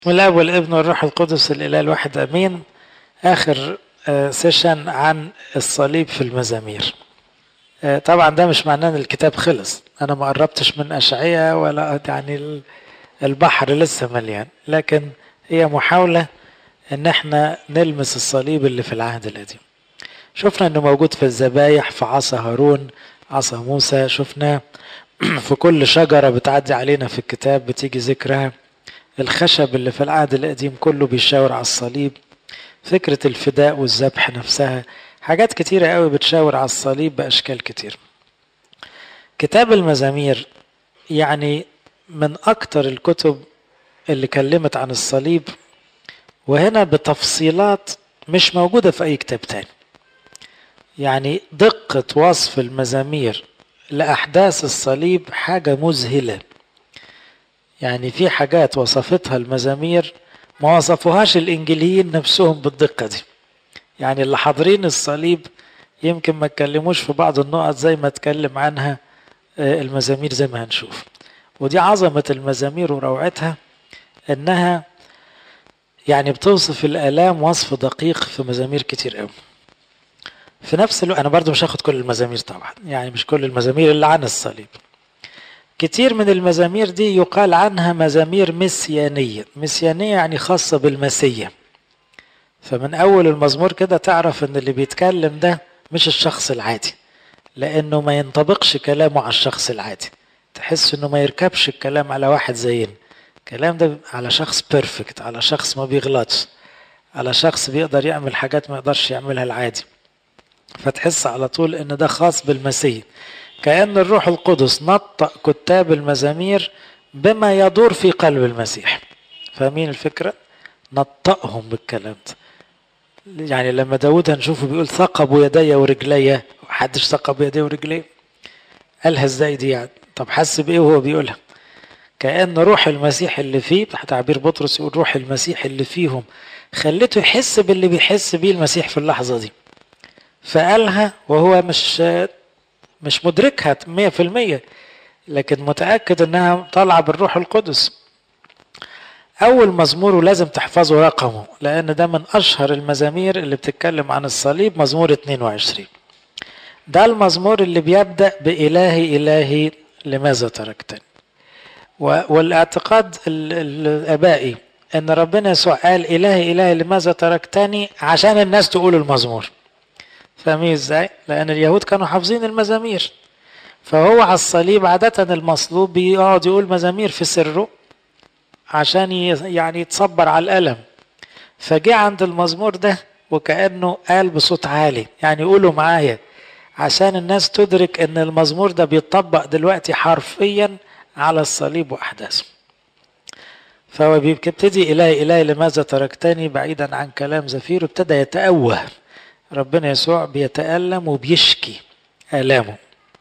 والاب والابن والروح القدس الاله الواحد امين اخر سيشن عن الصليب في المزامير طبعا ده مش معناه ان الكتاب خلص انا ما قربتش من اشعياء ولا يعني البحر لسه مليان لكن هي محاولة ان احنا نلمس الصليب اللي في العهد القديم شفنا انه موجود في الذبايح في عصا هارون عصا موسى شفناه في كل شجرة بتعدي علينا في الكتاب بتيجي ذكرها الخشب اللي في العهد القديم كله بيشاور على الصليب فكرة الفداء والذبح نفسها حاجات كتيرة قوي بتشاور على الصليب بأشكال كتير كتاب المزامير يعني من أكتر الكتب اللي كلمت عن الصليب وهنا بتفصيلات مش موجودة في أي كتاب تاني يعني دقة وصف المزامير لأحداث الصليب حاجة مذهلة يعني في حاجات وصفتها المزامير ما وصفوهاش الإنجيليين نفسهم بالدقة دي يعني اللي حاضرين الصليب يمكن ما اتكلموش في بعض النقط زي ما اتكلم عنها المزامير زي ما هنشوف ودي عظمة المزامير وروعتها انها يعني بتوصف الالام وصف دقيق في مزامير كتير قوي في نفس الوقت انا برضو مش هاخد كل المزامير طبعا يعني مش كل المزامير اللي عن الصليب كتير من المزامير دي يقال عنها مزامير مسيانية مسيانية يعني خاصة بالمسيا فمن أول المزمور كده تعرف إن اللي بيتكلم ده مش الشخص العادي لأنه ما ينطبقش كلامه على الشخص العادي تحس إنه ما يركبش الكلام على واحد زينا الكلام ده على شخص بيرفكت على شخص ما بيغلطش على شخص بيقدر يعمل حاجات ما يقدرش يعملها العادي فتحس على طول إن ده خاص بالمسيح كأن الروح القدس نطق كتاب المزامير بما يدور في قلب المسيح فاهمين الفكرة؟ نطقهم بالكلام ده يعني لما داود هنشوفه بيقول ثقبوا يدي ورجلي محدش ثقب يدي ورجلي قالها ازاي دي يعني طب حس بايه وهو بيقولها كأن روح المسيح اللي فيه تعبير بطرس يقول روح المسيح اللي فيهم خليته يحس باللي بيحس بيه المسيح في اللحظة دي فقالها وهو مش مش مدركها مية في المية لكن متأكد انها طالعة بالروح القدس أول مزمور ولازم تحفظوا رقمه لأن ده من أشهر المزامير اللي بتتكلم عن الصليب مزمور 22 ده المزمور اللي بيبدأ بإلهي إلهي لماذا تركتني والاعتقاد الآبائي أن ربنا يسوع قال إلهي إلهي لماذا تركتني عشان الناس تقول المزمور فاهمين ازاي؟ لأن اليهود كانوا حافظين المزامير فهو على الصليب عادة المصلوب بيقعد يقول مزامير في سره عشان يعني يتصبر على الألم فجه عند المزمور ده وكأنه قال بصوت عالي يعني قولوا معايا عشان الناس تدرك ان المزمور ده بيطبق دلوقتي حرفيا على الصليب وأحداثه فهو بيبتدي إلهي إلهي لماذا تركتني بعيدا عن كلام زفير ابتدى يتأوه ربنا يسوع بيتألم وبيشكي آلامه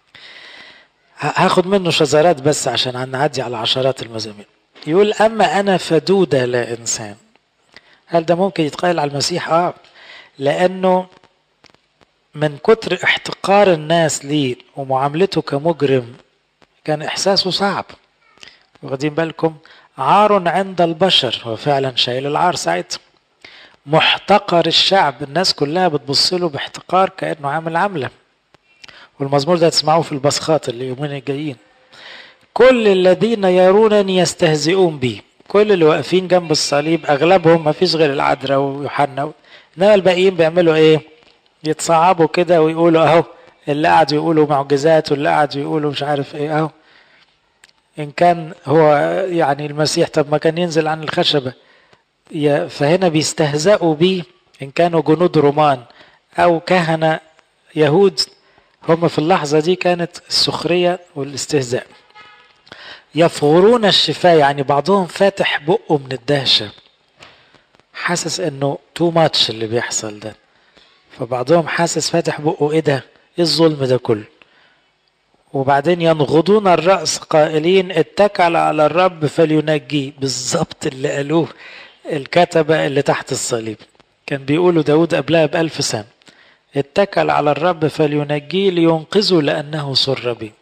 هاخد منه شذرات بس عشان نعدي على عشرات المزامير يقول أما أنا فدودة لا إنسان هل ده ممكن يتقال على المسيح؟ آه لأنه من كتر احتقار الناس ليه ومعاملته كمجرم كان إحساسه صعب واخدين بالكم عار عند البشر هو فعلا شايل العار ساعتها محتقر الشعب الناس كلها بتبص له باحتقار كأنه عامل عملة والمزمور ده تسمعوه في البصخات اللي يومين الجايين كل الذين يرونني يستهزئون بي كل اللي واقفين جنب الصليب اغلبهم ما فيش غير العذراء ويوحنا انما الباقيين بيعملوا ايه يتصعبوا كده ويقولوا اهو اللي قعدوا يقولوا معجزات واللي قعدوا يقولوا مش عارف ايه اهو ان كان هو يعني المسيح طب ما كان ينزل عن الخشبه فهنا بيستهزئوا بيه ان كانوا جنود رومان او كهنه يهود هم في اللحظه دي كانت السخريه والاستهزاء يفغرون الشفاء يعني بعضهم فاتح بقه من الدهشة حاسس انه تو ماتش اللي بيحصل ده فبعضهم حاسس فاتح بقه ايه ده ايه الظلم ده كله وبعدين ينغضون الرأس قائلين اتكل على الرب فلينجيه بالظبط اللي قالوه الكتبة اللي تحت الصليب كان بيقولوا داود قبلها بألف سنة اتكل على الرب فلينجيه لينقذه لأنه سر به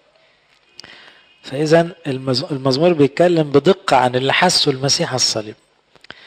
فإذا المزمور بيتكلم بدقة عن اللي حسه المسيح على الصليب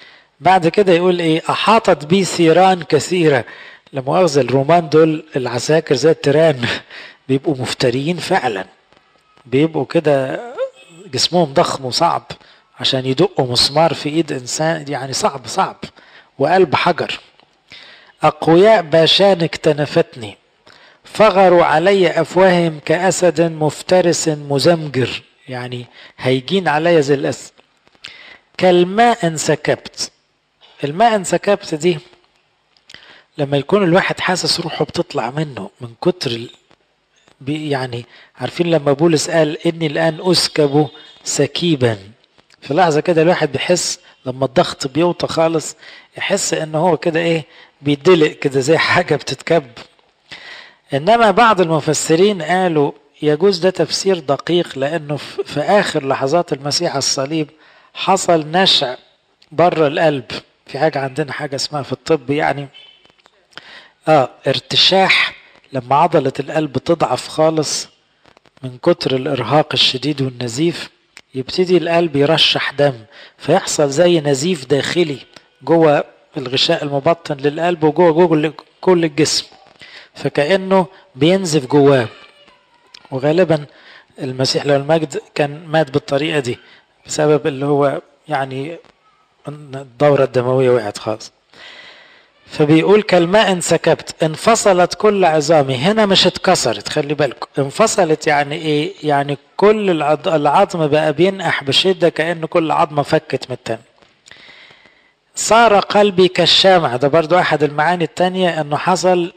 بعد كده يقول ايه احاطت بي ثيران كثيره لمؤاخذة الرومان دول العساكر زي التيران بيبقوا مفتريين فعلا بيبقوا كده جسمهم ضخم وصعب عشان يدقوا مسمار في ايد انسان يعني صعب صعب وقلب حجر اقوياء باشان اكتنفتني فغروا علي افواههم كاسد مفترس مزمجر يعني هيجين علي زي الاسد كالماء انسكبت الماء انسكبت دي لما يكون الواحد حاسس روحه بتطلع منه من كتر ال... يعني عارفين لما بولس قال اني الان اسكب سكيبا في لحظه كده الواحد بيحس لما الضغط بيوطى خالص يحس ان هو كده ايه بيدلق كده زي حاجه بتتكب انما بعض المفسرين قالوا يجوز ده تفسير دقيق لانه في اخر لحظات المسيح الصليب حصل نشع بره القلب في حاجه عندنا حاجه اسمها في الطب يعني اه ارتشاح لما عضلة القلب تضعف خالص من كتر الإرهاق الشديد والنزيف يبتدي القلب يرشح دم فيحصل زي نزيف داخلي جوه الغشاء المبطن للقلب وجوه جوه كل الجسم فكأنه بينزف جواه وغالبا المسيح له المجد كان مات بالطريقة دي بسبب اللي هو يعني الدورة الدموية وقعت خالص فبيقول كالماء انسكبت انفصلت كل عظامي هنا مش اتكسرت خلي بالكم انفصلت يعني ايه يعني كل العظم بقى بينقح بشدة كأن كل عظمة فكت من التاني صار قلبي كالشامع ده برضو احد المعاني التانية انه حصل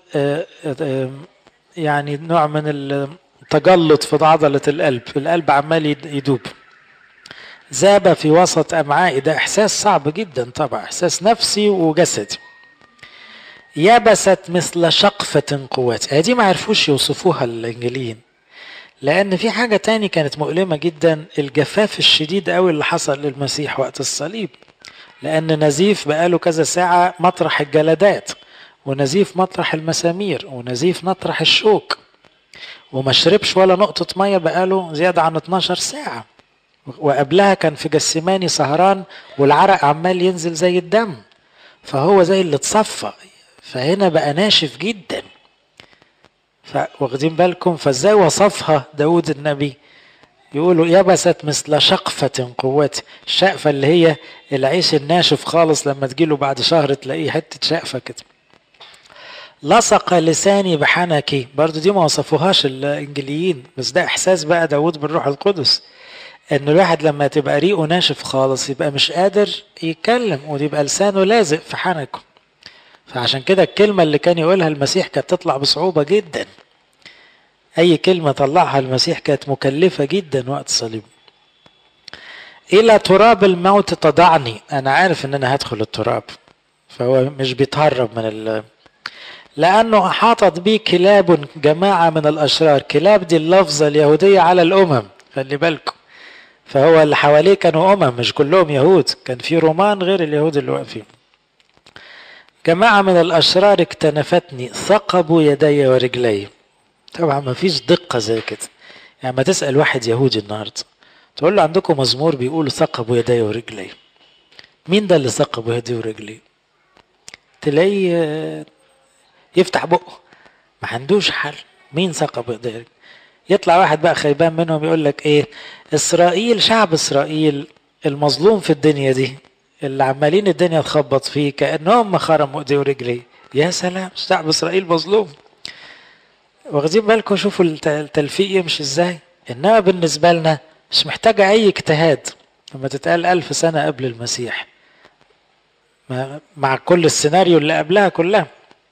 يعني نوع من التجلط في عضلة القلب القلب عمال يدوب ذاب في وسط امعائي ده احساس صعب جدا طبعا احساس نفسي وجسدي يبست مثل شقفة قوات دي ما عرفوش يوصفوها الانجليين لان في حاجة تاني كانت مؤلمة جدا الجفاف الشديد قوي اللي حصل للمسيح وقت الصليب لان نزيف بقاله كذا ساعة مطرح الجلدات ونزيف مطرح المسامير ونزيف مطرح الشوك وما شربش ولا نقطة مية بقاله زيادة عن 12 ساعة وقبلها كان في جسماني سهران والعرق عمال ينزل زي الدم فهو زي اللي اتصفى فهنا بقى ناشف جدا واخدين بالكم فازاي وصفها داود النبي يقولوا يبست مثل شقفة قوتي الشقفة اللي هي العيش الناشف خالص لما تجيله بعد شهر تلاقيه حتة شقفة كده لصق لساني بحنكي برضو دي ما وصفوهاش الانجليين بس ده احساس بقى داود بالروح القدس ان الواحد لما تبقى ريقه ناشف خالص يبقى مش قادر يتكلم ويبقى لسانه لازق في حنكه فعشان كده الكلمة اللي كان يقولها المسيح كانت تطلع بصعوبة جدا أي كلمة طلعها المسيح كانت مكلفة جدا وقت الصليب إلى تراب الموت تضعني أنا عارف إن أنا هدخل التراب فهو مش بيتهرب من ال لأنه أحاطت بي كلاب جماعة من الأشرار كلاب دي اللفظة اليهودية على الأمم خلي بالكم فهو اللي حواليه كانوا أمم مش كلهم يهود كان في رومان غير اليهود اللي واقفين جماعة من الأشرار اكتنفتني ثقبوا يدي ورجلي طبعا ما فيش دقة زي كده يعني ما تسأل واحد يهودي النهاردة تقول له عندكم مزمور بيقول ثقبوا يدي ورجلي مين ده اللي ثقبوا يدي ورجلي تلاقيه يفتح بقه ما عندوش حل مين ثقب يدي يطلع واحد بقى خيبان منهم يقول لك ايه اسرائيل شعب اسرائيل المظلوم في الدنيا دي اللي عمالين الدنيا تخبط فيه كانهم خرموا ايديه ورجليه يا سلام شعب اسرائيل مظلوم واخدين بالكم شوفوا التلفيق يمشي ازاي انما بالنسبه لنا مش محتاجه اي اجتهاد لما تتقال ألف سنه قبل المسيح مع كل السيناريو اللي قبلها كلها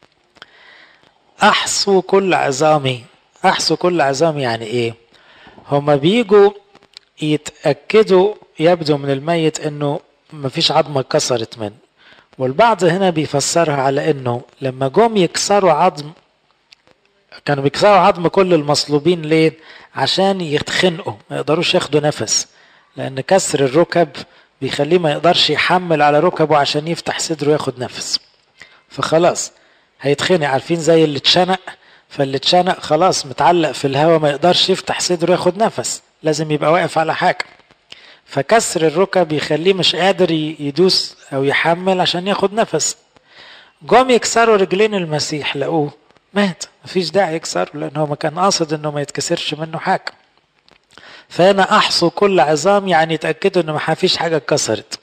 احصوا كل عظامي احصوا كل عظامي يعني ايه هما بيجوا يتاكدوا يبدو من الميت انه مفيش عظمه اتكسرت منه والبعض هنا بيفسرها على انه لما جم يكسروا عظم كانوا بيكسروا عظم كل المصلوبين ليه عشان يتخنقوا ما يقدروش ياخدوا نفس لان كسر الركب بيخليه ما يقدرش يحمل على ركبه عشان يفتح صدره وياخد نفس فخلاص هيتخنق عارفين زي اللي اتشنق فاللي اتشنق خلاص متعلق في الهواء ما يقدرش يفتح صدره وياخد نفس لازم يبقى واقف على حاجه فكسر الركب يخليه مش قادر يدوس او يحمل عشان ياخد نفس جم يكسروا رجلين المسيح لقوه مات مفيش داعي يكسره لان هو ما كان قاصد انه ما يتكسرش منه حاجه فهنا احصوا كل عظام يعني يتاكدوا انه ما فيش حاجه اتكسرت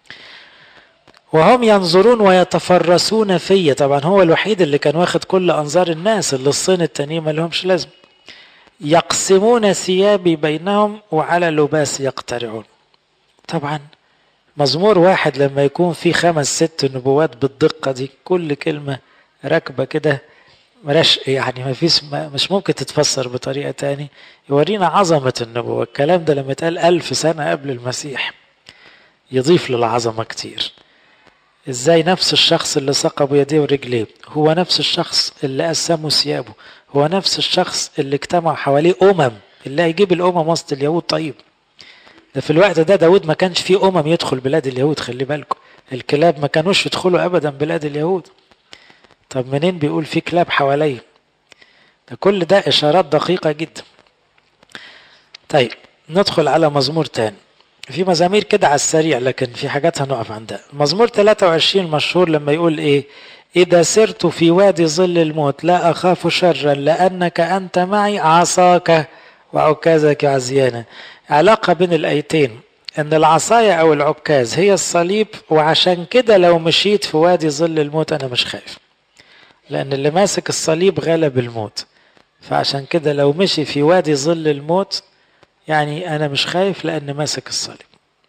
وهم ينظرون ويتفرسون في طبعا هو الوحيد اللي كان واخد كل انظار الناس اللي الصين التانيين ما لهمش لازم يقسمون ثيابي بينهم وعلى لباس يقترعون طبعا مزمور واحد لما يكون فيه خمس ست نبوات بالدقة دي كل كلمة راكبة كده رشق يعني ما فيش مش ممكن تتفسر بطريقة تاني يورينا عظمة النبوة الكلام ده لما اتقال ألف سنة قبل المسيح يضيف للعظمة كتير ازاي نفس الشخص اللي سقى بيديه ورجليه هو نفس الشخص اللي قسموا ثيابه هو نفس الشخص اللي اجتمع حواليه أمم اللي هيجيب الأمم وسط اليهود طيب ده في الوقت ده داود ما كانش فيه أمم يدخل بلاد اليهود خلي بالكم الكلاب ما كانوش يدخلوا أبدا بلاد اليهود طب منين بيقول في كلاب حواليه ده كل ده إشارات دقيقة جدا طيب ندخل على مزمور تاني في مزامير كده على السريع لكن في حاجات هنقف عندها مزمور 23 مشهور لما يقول ايه إذا سرت في وادي ظل الموت لا أخاف شرا لأنك أنت معي عصاك وعكازك عزيانا علاقة بين الآيتين أن العصاية أو العكاز هي الصليب وعشان كده لو مشيت في وادي ظل الموت أنا مش خايف لأن اللي ماسك الصليب غلب الموت فعشان كده لو مشي في وادي ظل الموت يعني أنا مش خايف لأن ماسك الصليب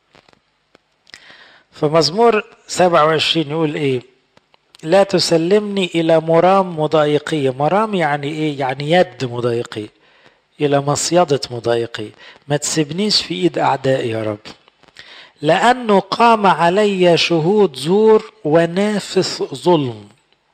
فمزمور 27 يقول إيه لا تسلمني إلى مرام مضايقية مرام يعني إيه يعني يد مضايقية إلى مصيدة مضايقية ما تسيبنيش في إيد أعدائي يا رب لأنه قام علي شهود زور ونافث ظلم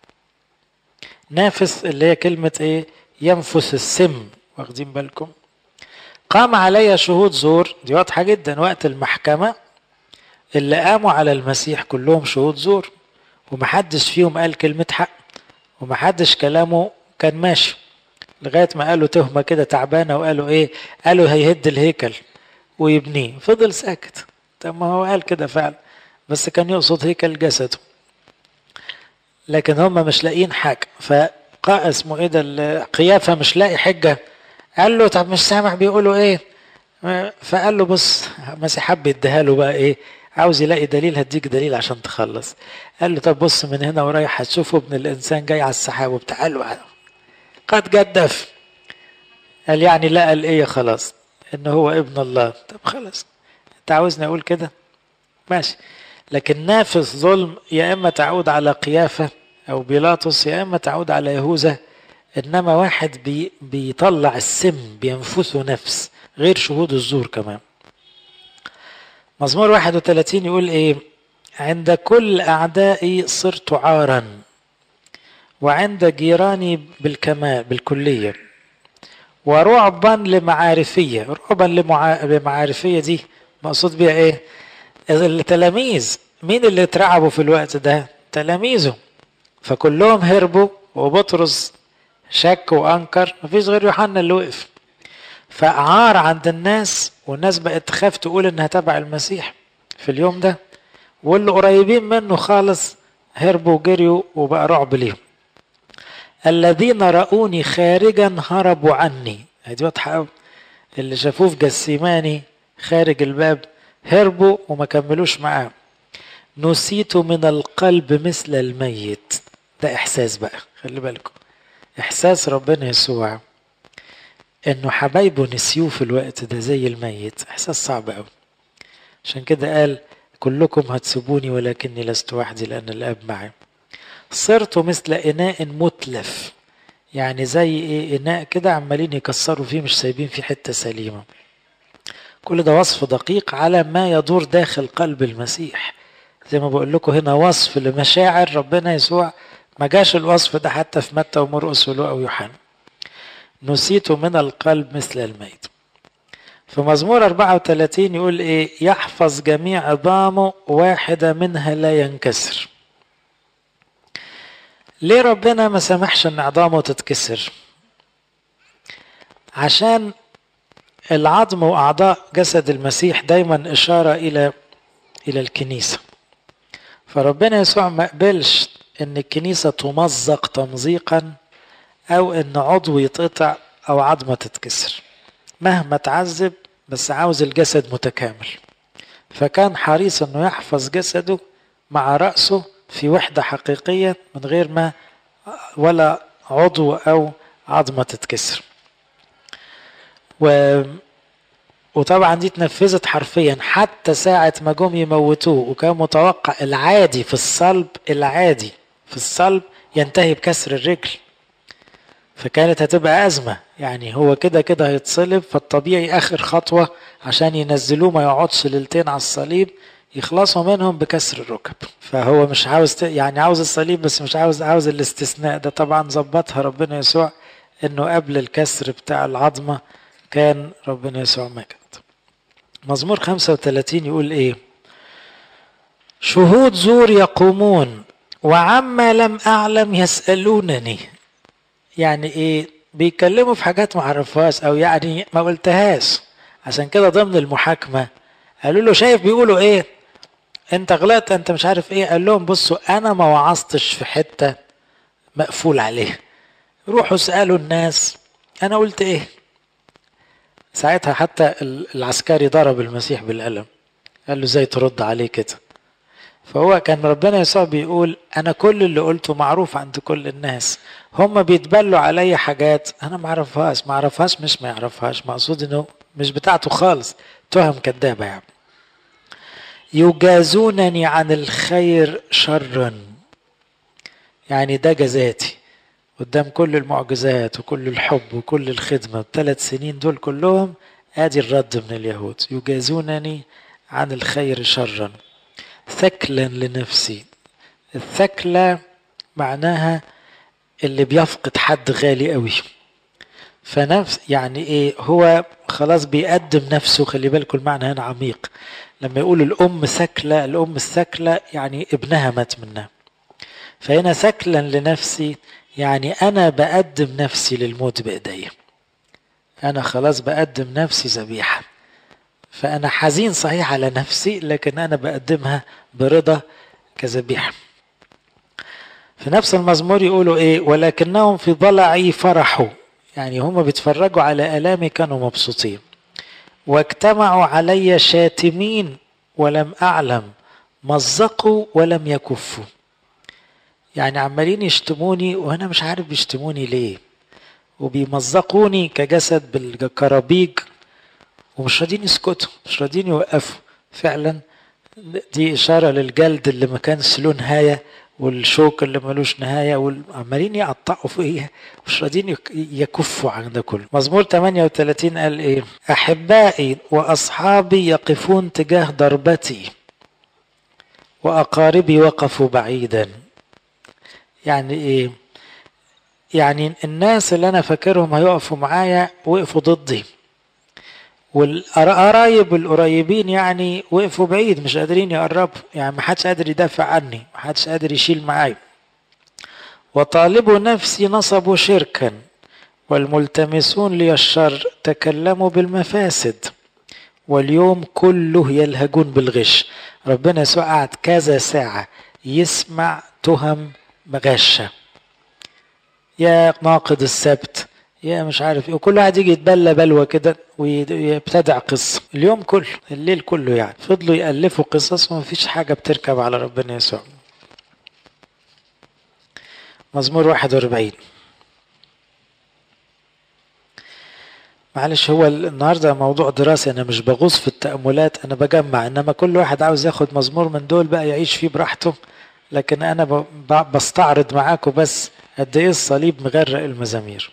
نافث اللي هي كلمة إيه ينفث السم واخدين بالكم قام علي شهود زور دي واضحة جدا وقت المحكمة اللي قاموا على المسيح كلهم شهود زور ومحدش فيهم قال كلمة حق ومحدش كلامه كان ماشي لغاية ما قالوا تهمة كده تعبانة وقالوا ايه قالوا هيهد الهيكل ويبنيه فضل ساكت طب ما هو قال كده فعلا بس كان يقصد هيكل جسده لكن هم مش لاقيين حاجة فقا اسمه ايه ده قيافة مش لاقي حجة قال له طب مش سامع بيقولوا ايه فقال له بص مسيح حب يديها له بقى ايه عاوز يلاقي دليل هديك دليل عشان تخلص قال له طب بص من هنا ورايح هتشوفه ابن الانسان جاي على السحاب وبتاع له قد جدف قال يعني لا قال ايه خلاص ان هو ابن الله طب خلاص انت عاوزني اقول كده ماشي لكن نافذ ظلم يا اما تعود على قيافه او بيلاطس يا اما تعود على يهوذا انما واحد بي بيطلع السم بينفثه نفس غير شهود الزور كمان مزمور 31 يقول ايه عند كل اعدائي صرت عارا وعند جيراني بالكمال بالكلية ورعبا لمعارفية رعبا لمع... لمعارفية دي مقصود بيها ايه التلاميذ مين اللي اترعبوا في الوقت ده تلاميذه فكلهم هربوا وبطرس شك وانكر مفيش غير يوحنا اللي وقف فعار عند الناس والناس بقت تخاف تقول انها تبع المسيح في اليوم ده واللي قريبين منه خالص هربوا وجريوا وبقى رعب ليهم الذين رأوني خارجا هربوا عني دي واضحة قوي اللي شافوه في جسيماني خارج الباب هربوا وما كملوش معاه نسيت من القلب مثل الميت ده احساس بقى خلي بالكم احساس ربنا يسوع انه حبايبه نسيوه في الوقت ده زي الميت احساس صعب قوي عشان كده قال كلكم هتسيبوني ولكني لست وحدي لان الاب معي صرت مثل اناء متلف يعني زي ايه اناء كده عمالين يكسروا فيه مش سايبين فيه حته سليمه كل ده وصف دقيق على ما يدور داخل قلب المسيح زي ما بقول لكم هنا وصف لمشاعر ربنا يسوع ما جاش الوصف ده حتى في متى ومرقس ولوقا ويوحنا نسيت من القلب مثل الميت في مزمور 34 يقول ايه يحفظ جميع عظامه واحدة منها لا ينكسر ليه ربنا ما سمحش ان عظامه تتكسر عشان العظم وأعضاء جسد المسيح دايما إشارة إلى إلى الكنيسة فربنا يسوع ما قبلش إن الكنيسة تمزق تمزيقا أو إن عضو يتقطع أو عظمة تتكسر مهما تعذب بس عاوز الجسد متكامل فكان حريص إنه يحفظ جسده مع رأسه في وحدة حقيقية من غير ما ولا عضو أو عظمة تتكسر و وطبعا دي اتنفذت حرفيا حتى ساعة ما جم يموتوه وكان متوقع العادي في الصلب العادي في الصلب ينتهي بكسر الرجل فكانت هتبقى أزمة يعني هو كده كده هيتصلب فالطبيعي آخر خطوة عشان ينزلوه ما يقعدش ليلتين على الصليب يخلصوا منهم بكسر الركب فهو مش عاوز ت... يعني عاوز الصليب بس مش عاوز عاوز الاستثناء ده طبعا ظبطها ربنا يسوع انه قبل الكسر بتاع العظمه كان ربنا يسوع مجد مزمور 35 يقول ايه شهود زور يقومون وعما لم اعلم يسالونني يعني ايه بيتكلموا في حاجات ما عرفهاش او يعني ما قلتهاش عشان كده ضمن المحاكمه قالوا له شايف بيقولوا ايه انت غلطت انت مش عارف ايه قال لهم بصوا انا ما وعظتش في حته مقفول عليه روحوا اسالوا الناس انا قلت ايه ساعتها حتى العسكري ضرب المسيح بالقلم قال له ازاي ترد عليه كده فهو كان ربنا يسوع بيقول انا كل اللي قلته معروف عند كل الناس هم بيتبلوا عليا حاجات انا ما اعرفهاش ما اعرفهاش مش ما يعرفهاش مقصود انه مش بتاعته خالص تهم كدابه يعني يجازونني عن الخير شرا يعني ده جزاتي قدام كل المعجزات وكل الحب وكل الخدمة الثلاث سنين دول كلهم ادي الرد من اليهود يجازونني عن الخير شرا ثكلا لنفسي الثكلة معناها اللي بيفقد حد غالي قوي فنفس يعني ايه هو خلاص بيقدم نفسه خلي بالكم المعنى هنا عميق لما يقول الام ثكلة الام الثكلة يعني ابنها مات منها فهنا ثكلا لنفسي يعني انا بقدم نفسي للموت بايديا انا خلاص بقدم نفسي ذبيحه فانا حزين صحيح على نفسي لكن انا بقدمها برضا كذبيحه في نفس المزمور يقولوا ايه ولكنهم في ضلعي فرحوا يعني هم بيتفرجوا على الامي كانوا مبسوطين واجتمعوا علي شاتمين ولم اعلم مزقوا ولم يكفوا يعني عمالين يشتموني وانا مش عارف بيشتموني ليه وبيمزقوني كجسد بالكرابيج ومش راضيين يسكتوا مش راضيين يوقفوا فعلا دي اشاره للجلد اللي ما كانش له نهايه والشوك اللي ملوش نهايه وعمالين يقطعوا فيا مش راضيين يكفوا عن ده كله مزمور 38 قال ايه احبائي واصحابي يقفون تجاه ضربتي واقاربي وقفوا بعيدا يعني ايه يعني الناس اللي انا فاكرهم هيقفوا معايا وقفوا ضدي والقرايب القريبين يعني وقفوا بعيد مش قادرين يقربوا يعني ما حدش قادر يدافع عني ما حدش قادر يشيل معايا وطالبوا نفسي نصبوا شركا والملتمسون لي الشر تكلموا بالمفاسد واليوم كله يلهجون بالغش ربنا يسوع قعد كذا ساعة يسمع تهم مغشة يا ناقد السبت يا مش عارف ايه وكل واحد يجي يتبلى بلوى كده ويبتدع قصة اليوم كله الليل كله يعني فضلوا يألفوا قصص وما فيش حاجة بتركب على ربنا يسوع مزمور 41 معلش هو النهارده موضوع دراسي انا مش بغوص في التأملات انا بجمع انما كل واحد عاوز ياخد مزمور من دول بقى يعيش فيه براحته لكن انا بستعرض معاكم بس قد ايه الصليب مغرق المزامير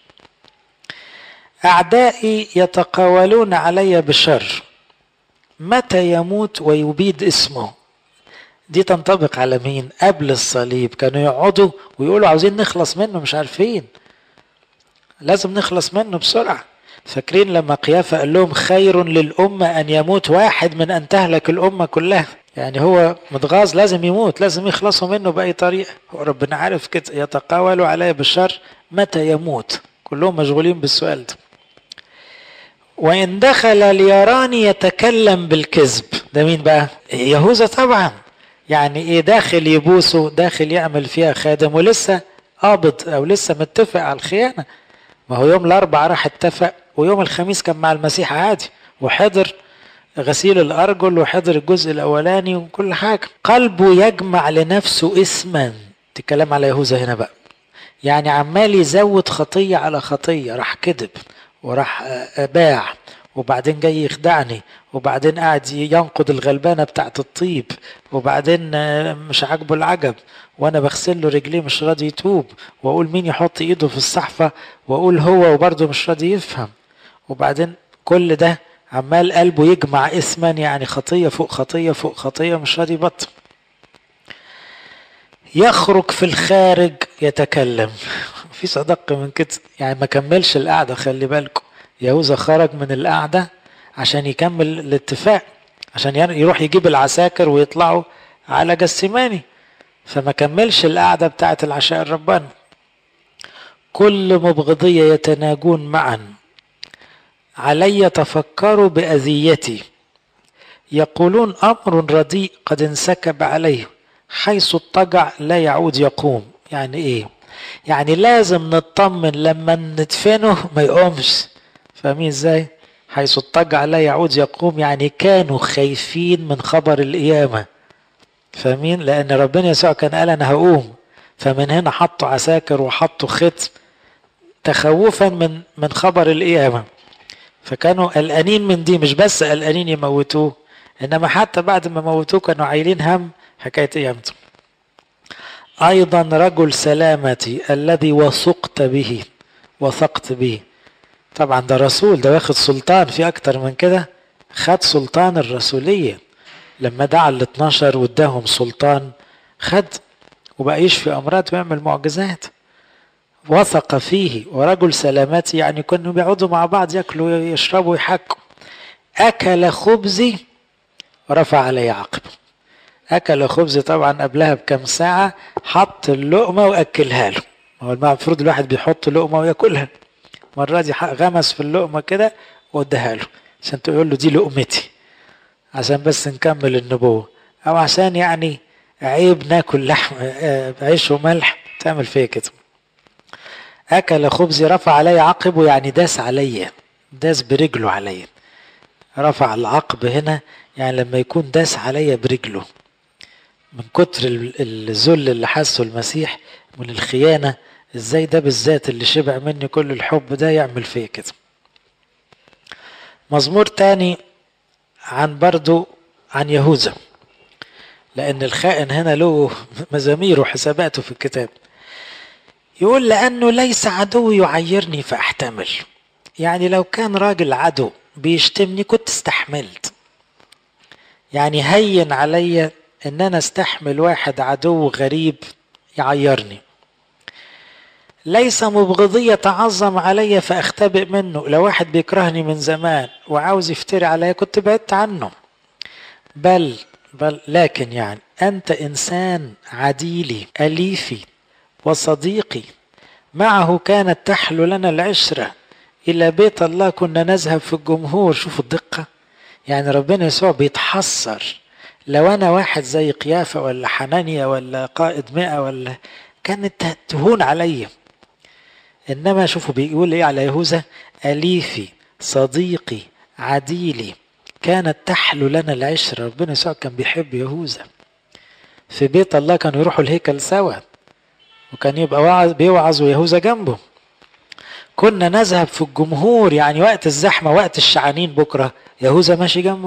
اعدائي يتقاولون علي بشر متى يموت ويبيد اسمه دي تنطبق على مين قبل الصليب كانوا يقعدوا ويقولوا عاوزين نخلص منه مش عارفين لازم نخلص منه بسرعه فاكرين لما قيافة قال لهم خير للأمة أن يموت واحد من أن تهلك الأمة كلها يعني هو متغاظ لازم يموت لازم يخلصوا منه بأي طريقة هو ربنا عارف كده يتقاولوا عليه بالشر متى يموت كلهم مشغولين بالسؤال ده وإن دخل ليراني يتكلم بالكذب ده مين بقى يهوذا طبعا يعني ايه داخل يبوسه داخل يعمل فيها خادم ولسه قابض او لسه متفق على الخيانة ما هو يوم الاربعاء راح اتفق ويوم الخميس كان مع المسيح عادي وحضر غسيل الارجل وحضر الجزء الاولاني وكل حاجة قلبه يجمع لنفسه اسما تتكلم على يهوذا هنا بقى يعني عمال يزود خطية على خطية راح كذب وراح باع وبعدين جاي يخدعني وبعدين قاعد ينقض الغلبانة بتاعت الطيب وبعدين مش عاجبه العجب وانا بغسل له رجليه مش راضي يتوب واقول مين يحط ايده في الصحفة واقول هو وبرضه مش راضي يفهم وبعدين كل ده عمال قلبه يجمع اسما يعني خطية فوق خطية فوق خطية مش راضي يبطل يخرج في الخارج يتكلم في صدق من كده يعني ما كملش القعدة خلي بالكم يهوذا خرج من القعدة عشان يكمل الاتفاق عشان يروح يجيب العساكر ويطلعوا على جسماني فما كملش القعدة بتاعة العشاء الرباني كل مبغضية يتناجون معا علي تفكروا بأذيتي يقولون أمر رديء قد انسكب عليه حيث اضطجع لا يعود يقوم يعني ايه يعني لازم نطمن لما ندفنه ما يقومش فاهمين ازاي حيث اضطجع لا يعود يقوم يعني كانوا خايفين من خبر القيامة فاهمين لان ربنا يسوع كان قال انا هقوم فمن هنا حطوا عساكر وحطوا ختم تخوفا من من خبر القيامة فكانوا قلقانين من دي مش بس قلقانين يموتوه انما حتى بعد ما موتوه كانوا عايلين هم حكاية قيامته أيضا رجل سلامتي الذي وثقت به وثقت به طبعا ده رسول ده واخد سلطان في أكتر من كده خد سلطان الرسولية لما دعا ال 12 واداهم سلطان خد وبقى يشفي أمراض ويعمل معجزات وثق فيه ورجل سلامتي يعني كانوا بيقعدوا مع بعض ياكلوا يشربوا يحكوا أكل خبزي ورفع علي عقبه اكل خبز طبعا قبلها بكم ساعة حط اللقمة واكلها له هو المفروض الواحد بيحط لقمة وياكلها المرة دي غمس في اللقمة كده واداها له عشان تقول له دي لقمتي عشان بس نكمل النبوة او عشان يعني عيب ناكل لحم عيش وملح تعمل فيا كده اكل خبزي رفع علي عقبه يعني داس عليا داس برجله عليا رفع العقب هنا يعني لما يكون داس عليا برجله من كتر الذل اللي حسه المسيح من الخيانة ازاي ده بالذات اللي شبع مني كل الحب ده يعمل فيا كده مزمور تاني عن برضو عن يهوذا لأن الخائن هنا له مزامير وحساباته في الكتاب يقول لأنه ليس عدو يعيرني فأحتمل يعني لو كان راجل عدو بيشتمني كنت استحملت يعني هين عليا ان انا استحمل واحد عدو غريب يعيرني ليس مبغضي يتعظم علي فاختبئ منه لو واحد بيكرهني من زمان وعاوز يفتري عليا كنت بعدت عنه بل بل لكن يعني انت انسان عديلي اليفي وصديقي معه كانت تحلو لنا العشره الى بيت الله كنا نذهب في الجمهور شوفوا الدقه يعني ربنا يسوع بيتحسر لو انا واحد زي قيافه ولا حنانيا ولا قائد مئة ولا كانت تهون عليا انما شوفوا بيقول ايه على يهوذا اليفي صديقي عديلي كانت تحلو لنا العشرة ربنا يسوع كان بيحب يهوذا في بيت الله كانوا يروحوا الهيكل سوا وكان يبقى وعظ بيوعظ ويهوذا جنبه كنا نذهب في الجمهور يعني وقت الزحمة وقت الشعانين بكرة يهوذا ماشي جنبه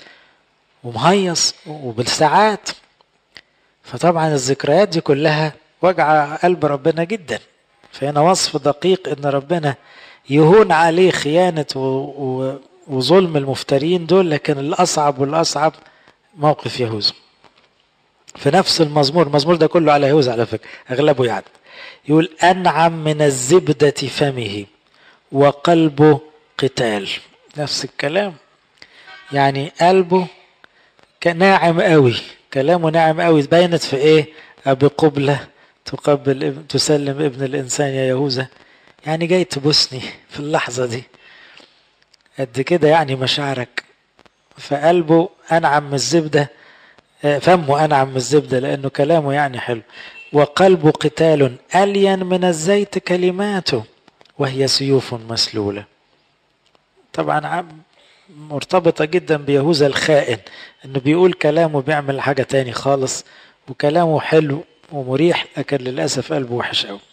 ومهيص وبالساعات فطبعا الذكريات دي كلها وجع قلب ربنا جدا فهنا وصف دقيق ان ربنا يهون عليه خيانة و... و... وظلم المفترين دول لكن الأصعب والأصعب موقف يهوذا في نفس المزمور المزمور ده كله على يهوذا على فكرة أغلبه يعني يقول أنعم من الزبدة فمه وقلبه قتال نفس الكلام يعني قلبه ناعم قوي كلامه ناعم قوي بينت في ايه ابي قبلة تقبل تسلم ابن الانسان يا يهوذا يعني جاي تبوسني في اللحظة دي قد كده يعني مشاعرك فقلبه أنعم من الزبدة فمه أنعم من الزبدة لأنه كلامه يعني حلو وقلبه قتال ألين من الزيت كلماته وهي سيوف مسلولة طبعا مرتبطة جدا بيهوذا الخائن انه بيقول كلام وبيعمل حاجة تاني خالص وكلامه حلو ومريح لكن للأسف قلبه وحش قوي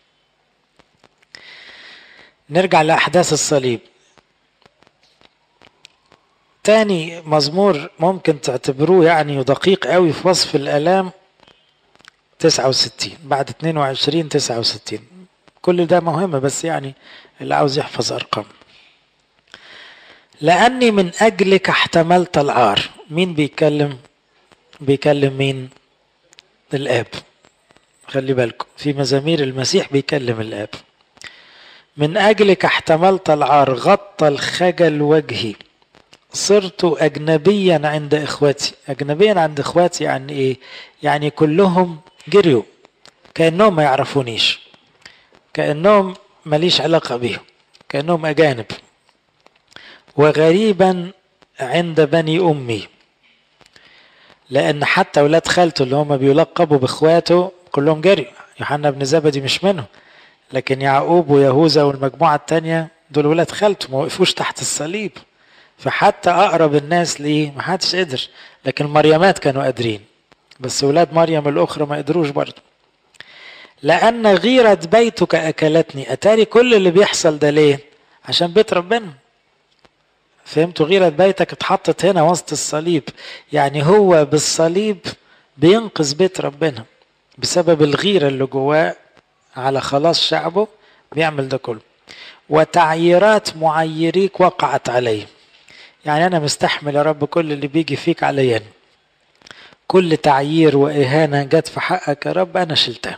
نرجع لأحداث الصليب تاني مزمور ممكن تعتبروه يعني دقيق قوي في وصف الآلام 69 بعد 22 69 كل ده مهم بس يعني اللي عاوز يحفظ أرقام لأني من أجلك احتملت العار مين بيتكلم بيكلم مين الآب خلي بالكم في مزامير المسيح بيكلم الآب من أجلك احتملت العار غطى الخجل وجهي صرت أجنبيا عند إخواتي أجنبيا عند إخواتي يعني إيه يعني كلهم جريوا كأنهم ما يعرفونيش كأنهم ماليش علاقة بيهم كأنهم أجانب وغريبا عند بني أمي لأن حتى أولاد خالته اللي هم بيلقبوا بإخواته كلهم جريوا يوحنا بن زبدي مش منهم لكن يعقوب ويهوذا والمجموعة التانية دول ولاد خالته ما وقفوش تحت الصليب فحتى أقرب الناس ليه ما حدش قدر لكن مريمات كانوا قادرين بس ولاد مريم الأخرى ما قدروش برضه لأن غيرة بيتك أكلتني أتاري كل اللي بيحصل ده ليه عشان بيت ربنا فهمتوا غيرة بيتك اتحطت هنا وسط الصليب يعني هو بالصليب بينقذ بيت ربنا بسبب الغيرة اللي جواه على خلاص شعبه بيعمل ده كله وتعييرات معيريك وقعت عليه يعني أنا مستحمل يا رب كل اللي بيجي فيك عليا كل تعيير وإهانة جت في حقك يا رب أنا شلتها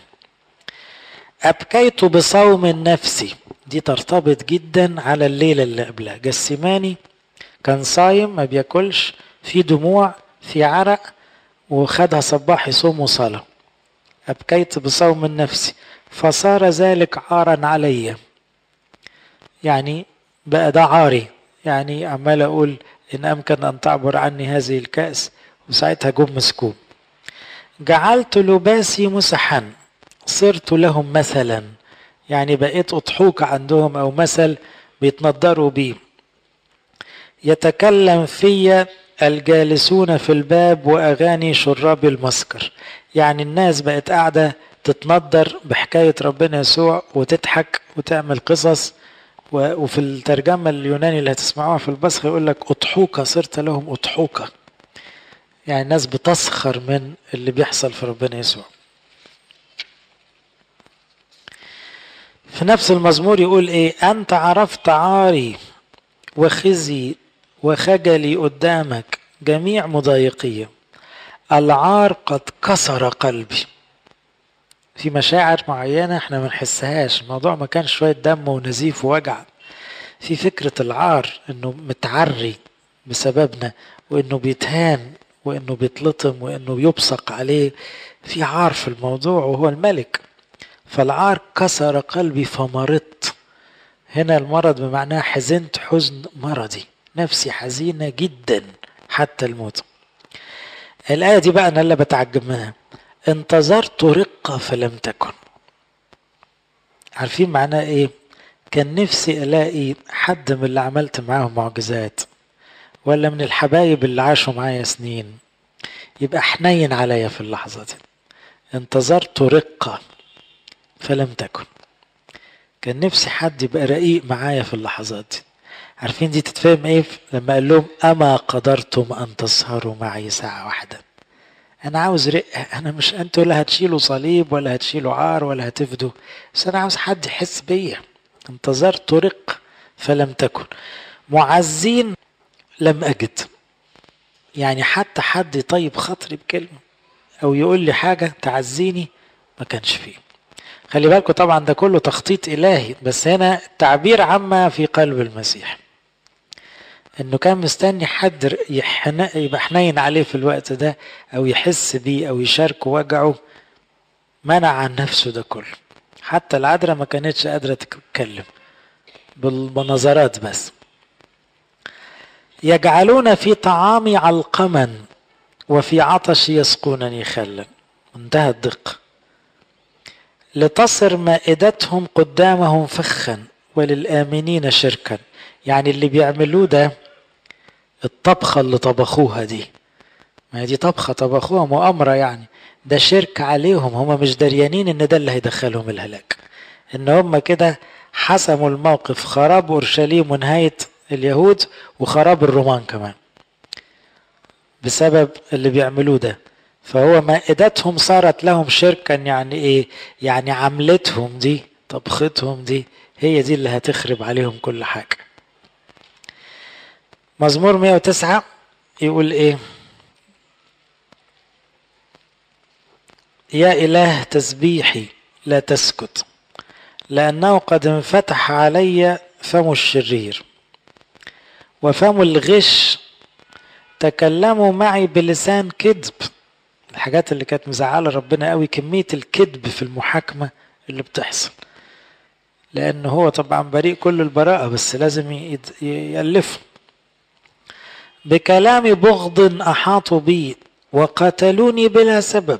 أبكيت بصوم نفسي دي ترتبط جدا على الليلة اللي قبلها جسماني كان صايم ما بياكلش في دموع في عرق وخدها صباح يصوم وصلاة أبكيت بصوم نفسي فصار ذلك عارا علي يعني بقى ده عاري يعني عمال أقول إن أمكن أن تعبر عني هذه الكأس وساعتها جم مسكوب جعلت لباسي مسحا صرت لهم مثلا يعني بقيت أضحوك عندهم أو مثل بيتنضروا بيه يتكلم في الجالسون في الباب وأغاني شراب المسكر يعني الناس بقت قاعدة تتنضر بحكاية ربنا يسوع وتضحك وتعمل قصص وفي الترجمة اليوناني اللي هتسمعوها في البصخ يقول لك أضحوكة صرت لهم أضحوكة يعني الناس بتسخر من اللي بيحصل في ربنا يسوع في نفس المزمور يقول ايه انت عرفت عاري وخزي وخجلي قدامك جميع مضايقية العار قد كسر قلبي في مشاعر معينة احنا ما نحسهاش الموضوع ما كان شوية دم ونزيف ووجع في فكرة العار انه متعري بسببنا وانه بيتهان وانه بيتلطم وانه يبصق عليه في عار في الموضوع وهو الملك فالعار كسر قلبي فمرضت هنا المرض بمعناه حزنت حزن مرضي نفسي حزينة جدا حتى الموت الآية دي بقى أنا اللي بتعجب منها انتظرت رقة فلم تكن عارفين معناه ايه كان نفسي الاقي حد من اللي عملت معاهم معجزات ولا من الحبايب اللي عاشوا معايا سنين يبقى حنين عليا في اللحظة دي انتظرت رقة فلم تكن كان نفسي حد يبقى رقيق معايا في اللحظات دي عارفين دي تتفهم ايه لما قال لهم اما قدرتم ان تسهروا معي ساعة واحدة انا عاوز رقة انا مش انتوا لا هتشيلوا صليب ولا هتشيلوا عار ولا هتفدوا بس انا عاوز حد يحس بيا انتظرت رق فلم تكن معزين لم اجد يعني حتى حد يطيب خاطري بكلمة او يقول لي حاجة تعزيني ما كانش فيه خلي بالكم طبعا ده كله تخطيط الهي بس هنا تعبير عما في قلب المسيح انه كان مستني حد يبقى حنين عليه في الوقت ده او يحس بيه او يشاركه وجعه منع عن نفسه ده كله حتى العذراء ما كانتش قادرة تتكلم بالنظرات بس يجعلون في طعامي علقما وفي عطش يسقونني خلا منتهى الدقة لتصر مائدتهم قدامهم فخا وللآمنين شركا يعني اللي بيعملوه ده الطبخة اللي طبخوها دي ما هي دي طبخة طبخوها مؤامرة يعني ده شرك عليهم هم مش دريانين ان ده اللي هيدخلهم الهلاك ان هم كده حسموا الموقف خراب اورشليم ونهاية اليهود وخراب الرومان كمان بسبب اللي بيعملوه ده فهو مائدتهم صارت لهم شركا يعني ايه يعني عملتهم دي طبختهم دي هي دي اللي هتخرب عليهم كل حاجة مزمور 109 يقول ايه يا إله تسبيحي لا تسكت لأنه قد انفتح علي فم الشرير وفم الغش تكلموا معي بلسان كذب الحاجات اللي كانت مزعله ربنا قوي كميه الكذب في المحاكمه اللي بتحصل لان هو طبعا بريء كل البراءه بس لازم يالفه بكلام بغض احاطوا بي وقتلوني بلا سبب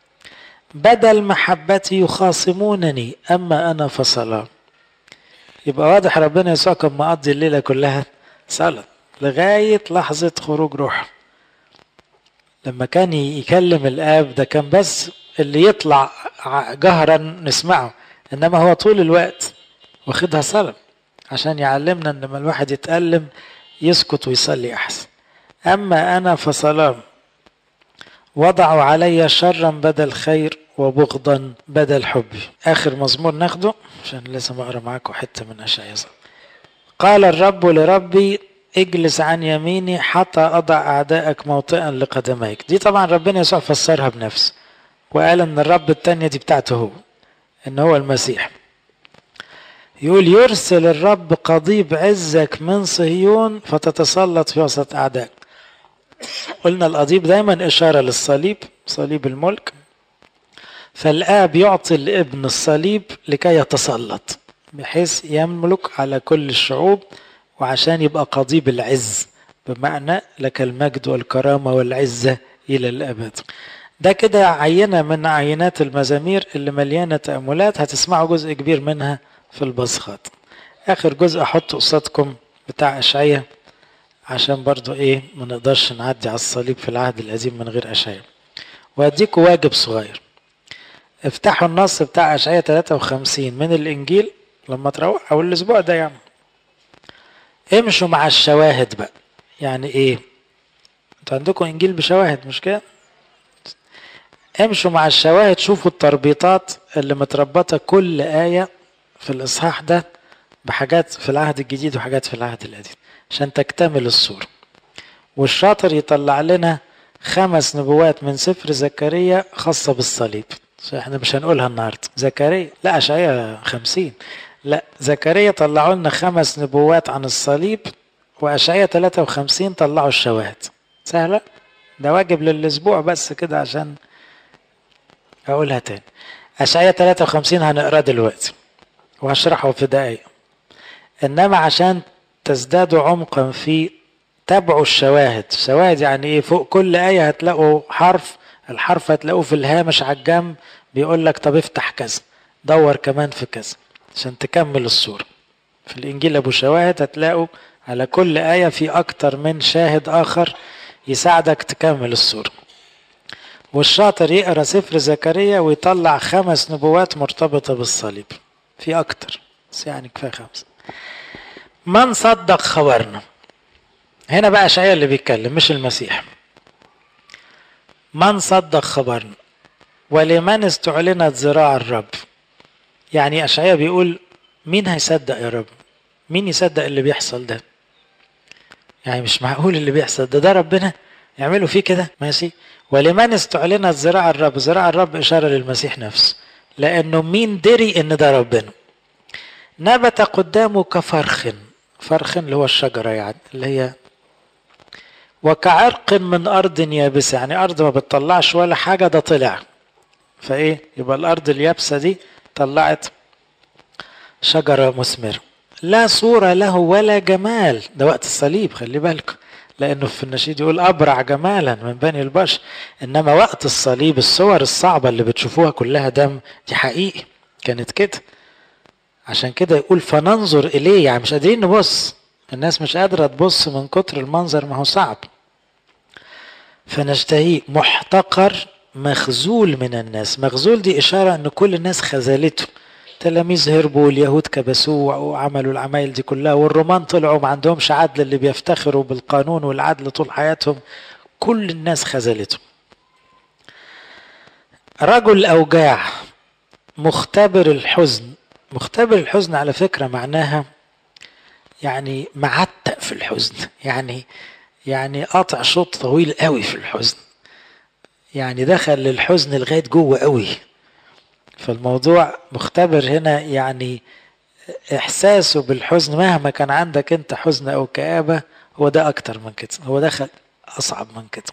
بدل محبتي يخاصمونني اما انا فصلاه يبقى واضح ربنا يسوع كان مقضي الليله كلها صلاه لغايه لحظه خروج روحه لما كان يكلم الاب ده كان بس اللي يطلع جهرا نسمعه انما هو طول الوقت واخدها صلاه عشان يعلمنا ان لما الواحد يتألم يسكت ويصلي احسن اما انا فصلاه وضعوا علي شرا بدل خير وبغضا بدل حبي اخر مزمور ناخده عشان لازم اقرا معاكم حته من اشعياء قال الرب لربي اجلس عن يميني حتى اضع اعدائك موطئا لقدميك دي طبعا ربنا يسوع فسرها بنفسه وقال ان الرب التانية دي بتاعته هو ان هو المسيح يقول يرسل الرب قضيب عزك من صهيون فتتسلط في وسط اعدائك قلنا القضيب دايما اشاره للصليب صليب الملك فالاب يعطي الابن الصليب لكي يتسلط بحيث يملك على كل الشعوب وعشان يبقى قضيب العز بمعنى لك المجد والكرامة والعزة إلى الأبد ده كده عينة من عينات المزامير اللي مليانة تأملات هتسمعوا جزء كبير منها في البصخات آخر جزء أحطه قصادكم بتاع أشعية عشان برضو إيه ما نقدرش نعدي على الصليب في العهد القديم من غير أشعية وأديكوا واجب صغير افتحوا النص بتاع أشعية 53 من الإنجيل لما تروح أو الأسبوع ده يعني امشوا مع الشواهد بقى يعني ايه انتوا عندكم انجيل بشواهد مش كده امشوا مع الشواهد شوفوا التربيطات اللي متربطه كل ايه في الاصحاح ده بحاجات في العهد الجديد وحاجات في العهد القديم عشان تكتمل الصوره والشاطر يطلع لنا خمس نبوات من سفر زكريا خاصة بالصليب احنا مش هنقولها النهاردة زكريا لا أشعية خمسين لا زكريا طلعوا لنا خمس نبوات عن الصليب وأشعية 53 طلعوا الشواهد سهلة ده واجب للأسبوع بس كده عشان أقولها تاني أشعية 53 هنقراه دلوقتي وهشرحه في دقايق إنما عشان تزدادوا عمقا في تابعوا الشواهد الشواهد يعني إيه فوق كل آية هتلاقوا حرف الحرف هتلاقوه في الهامش على الجنب بيقول لك طب افتح كذا دور كمان في كذا عشان تكمل الصورة في الإنجيل أبو شواهد هتلاقوا على كل آية في أكتر من شاهد آخر يساعدك تكمل الصورة والشاطر يقرأ سفر زكريا ويطلع خمس نبوات مرتبطة بالصليب في أكتر بس يعني كفاية خمسة من صدق خبرنا هنا بقى شعيا اللي بيتكلم مش المسيح من صدق خبرنا ولمن استعلنت ذراع الرب يعني أشعيا بيقول مين هيصدق يا رب مين يصدق اللي بيحصل ده يعني مش معقول اللي بيحصل ده ده ربنا يعملوا فيه كده ماشي ولمن استعلنت ذراع الرب ذراع الرب إشارة للمسيح نفسه لأنه مين دري إن ده ربنا نبت قدامه كفرخ فرخ اللي هو الشجرة يعني اللي هي وكعرق من أرض يابسة يعني أرض ما بتطلعش ولا حاجة ده طلع فإيه يبقى الأرض اليابسة دي طلعت شجرة مثمرة لا صورة له ولا جمال ده وقت الصليب خلي بالكم لأنه في النشيد يقول أبرع جمالا من بني البشر إنما وقت الصليب الصور الصعبة اللي بتشوفوها كلها دم دي حقيقي كانت كده عشان كده يقول فننظر إليه يعني مش قادرين نبص الناس مش قادرة تبص من كتر المنظر ما هو صعب فنشتهيه محتقر مخزول من الناس مخزول دي إشارة أن كل الناس خذلته تلاميذ هربوا واليهود كبسوه وعملوا العمايل دي كلها والرومان طلعوا ما عندهمش عدل اللي بيفتخروا بالقانون والعدل طول حياتهم كل الناس خذلته رجل أوجاع مختبر الحزن مختبر الحزن على فكرة معناها يعني معتق في الحزن يعني يعني قاطع شوط طويل قوي في الحزن يعني دخل للحزن لغاية جوه قوي فالموضوع مختبر هنا يعني احساسه بالحزن مهما كان عندك انت حزن او كآبة هو ده اكتر من كده هو دخل اصعب من كده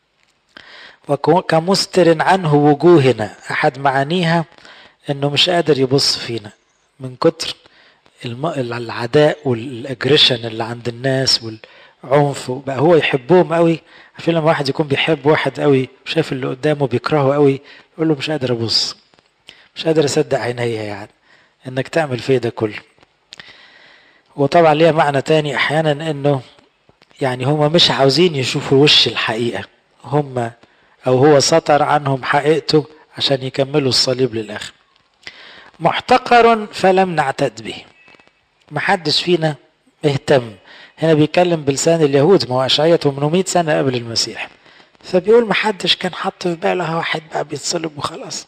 وكمستر عنه وجوهنا احد معانيها انه مش قادر يبص فينا من كتر العداء والاجريشن اللي عند الناس والعنف بقى هو يحبهم قوي عارفين لما واحد يكون بيحب واحد قوي وشايف اللي قدامه بيكرهه قوي يقول له مش قادر ابص مش قادر اصدق عينيا يعني انك تعمل فيه ده كله وطبعا ليها معنى تاني احيانا انه يعني هما مش عاوزين يشوفوا وش الحقيقة هما او هو سطر عنهم حقيقته عشان يكملوا الصليب للاخر محتقر فلم نعتد به محدش فينا اهتم هنا بيتكلم بلسان اليهود ما هو اشعياء 800 سنة قبل المسيح فبيقول محدش كان حط في باله واحد بقى بيتصلب وخلاص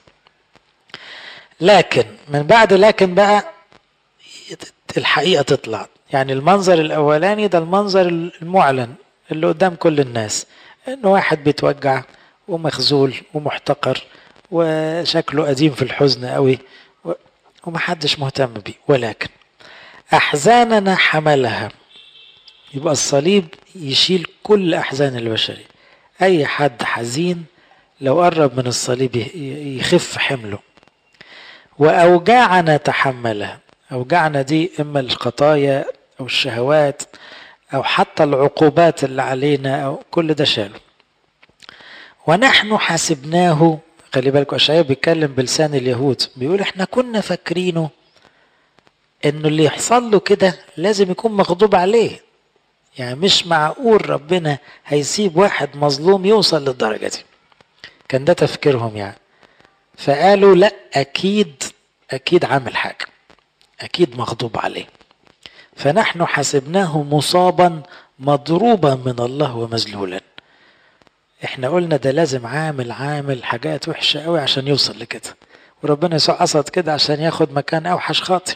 لكن من بعد لكن بقى الحقيقة تطلع يعني المنظر الأولاني ده المنظر المعلن اللي قدام كل الناس إنه واحد بيتوجع ومخزول ومحتقر وشكله قديم في الحزن قوي ومحدش مهتم بيه ولكن أحزاننا حملها يبقى الصليب يشيل كل أحزان البشرية أي حد حزين لو قرب من الصليب يخف حمله وأوجاعنا تحملها أوجاعنا دي إما الخطايا أو الشهوات أو حتى العقوبات اللي علينا أو كل ده شاله ونحن حسبناه خلي بالكم أشعياء بيتكلم بلسان اليهود بيقول احنا كنا فاكرينه انه اللي يحصل له كده لازم يكون مغضوب عليه يعني مش معقول ربنا هيسيب واحد مظلوم يوصل للدرجة دي كان ده تفكيرهم يعني فقالوا لا اكيد اكيد عامل حاجه اكيد مغضوب عليه فنحن حسبناه مصابا مضروبا من الله ومذلولا احنا قلنا ده لازم عامل عامل حاجات وحشه قوي عشان يوصل لكده وربنا يسوع قصد كده عشان ياخد مكان اوحش خاطئ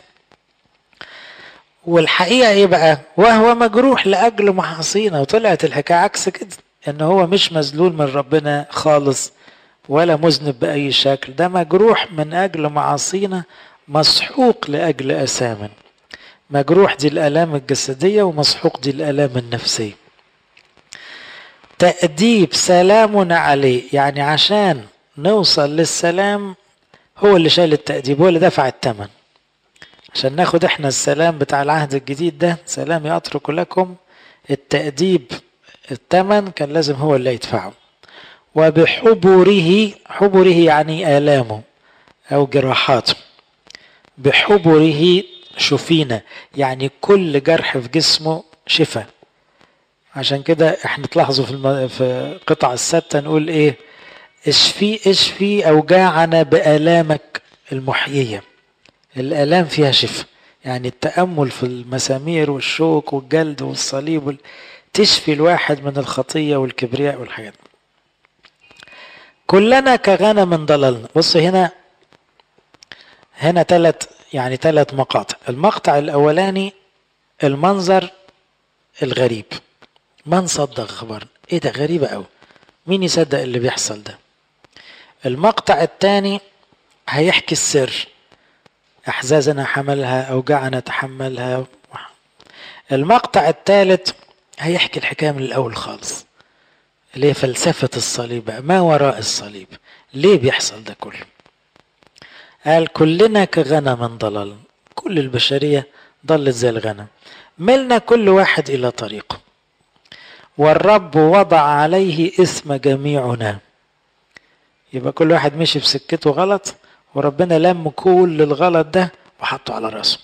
والحقيقه ايه بقى وهو مجروح لاجل معاصينا وطلعت الحكايه عكس كده ان هو مش مذلول من ربنا خالص ولا مذنب بأي شكل ده مجروح من أجل معاصينا مسحوق لأجل أسامن مجروح دي الآلام الجسدية ومسحوق دي الآلام النفسية تأديب سلامنا عليه يعني عشان نوصل للسلام هو اللي شال التأديب هو اللي دفع الثمن عشان ناخد احنا السلام بتاع العهد الجديد ده سلام يترك لكم التأديب الثمن كان لازم هو اللي يدفعه وبحبره حبره يعني آلامه أو جراحاته بحبره شفينا يعني كل جرح في جسمه شفاء عشان كده احنا تلاحظوا في, الم... في قطع الستة نقول ايه اشفي اشفي اوجاعنا بآلامك المحيية الآلام فيها شفاء يعني التأمل في المسامير والشوك والجلد والصليب وال... تشفي الواحد من الخطية والكبرياء والحاجات كلنا كغنم ضللنا بص هنا هنا ثلاث يعني ثلاث مقاطع المقطع الاولاني المنظر الغريب من صدق خبرنا ايه ده غريبة قوي مين يصدق اللي بيحصل ده المقطع الثاني هيحكي السر احزازنا حملها اوجاعنا تحملها المقطع الثالث هيحكي الحكايه من الاول خالص اللي هي فلسفه الصليب بقى ما وراء الصليب ليه بيحصل ده كله قال كلنا كغنم ضلل كل البشريه ضلت زي الغنم ملنا كل واحد الى طريقه والرب وضع عليه اسم جميعنا يبقى كل واحد مشي في سكته غلط وربنا لم كل الغلط ده وحطه على راسه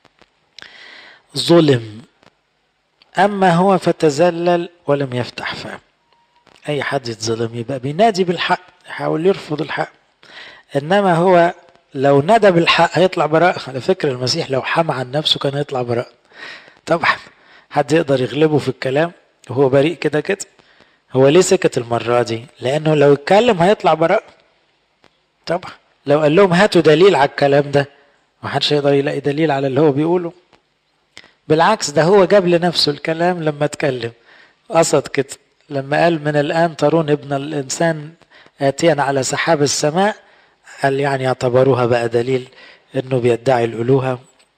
ظلم أما هو فتزلل ولم يفتح فاه أي حد يتظلم يبقى بينادي بالحق يحاول يرفض الحق إنما هو لو ندى بالحق هيطلع براء على فكرة المسيح لو حمى عن نفسه كان هيطلع براء طبعا حد يقدر يغلبه في الكلام وهو بريء كده كده هو ليه سكت المرة دي لأنه لو اتكلم هيطلع براء طبعا لو قال لهم هاتوا دليل على الكلام ده محدش يقدر يلاقي دليل على اللي هو بيقوله بالعكس ده هو جاب لنفسه الكلام لما اتكلم قصد كده لما قال من الآن ترون ابن الإنسان آتيا على سحاب السماء قال يعني اعتبروها بقى دليل انه بيدعي الالوهه